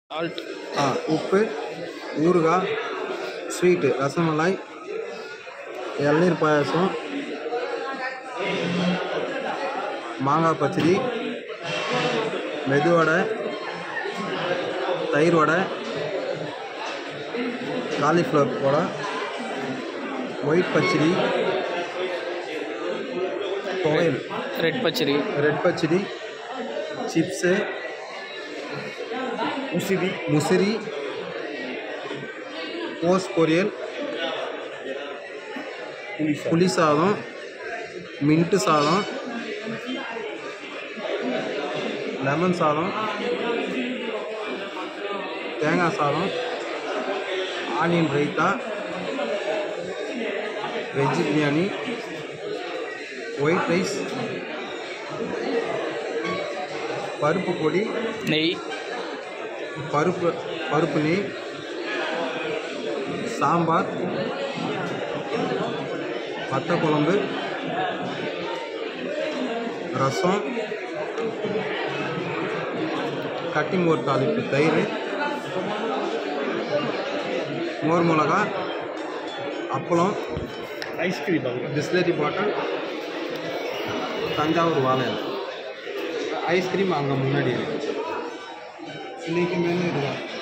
salt ஆ உப்பு ஊறுகாய் sweet rasmalai இளநீர் பாயாசம் மாங்காய் பச்சடி மெதுவடை தயிர் வடை காலிஃப்ளவர் வடை ஒயிட் பச்சடி துவையல் ரெட் பச்சடி ரெட் பச்சடி சிப்ஸு முசிறி முசிறி கோஸ் பொரியல் புளி சாதம் மின்ட்டு சாதம் லெமன் சாதம் தேங்காய் சாதம் onion raita veg biryani white rice பருப்பு பொடி நெய் பருப்பு பருப்பு நெய் சாம்பார் வத்த குழம்பு ரசம் கட்டிமோர் தாளிப்பு தயிர் மோர் மிளகா அப்பளம் ஐஸ்கிரீம் அவங்க பிஸ்லரி பாட்டில் தஞ்சாவூர் வாழை இலை ஐஸ்கிரீம் அங்கே முன்னாடி இருக்கு இன்னைக்கு மெனு இதுதான்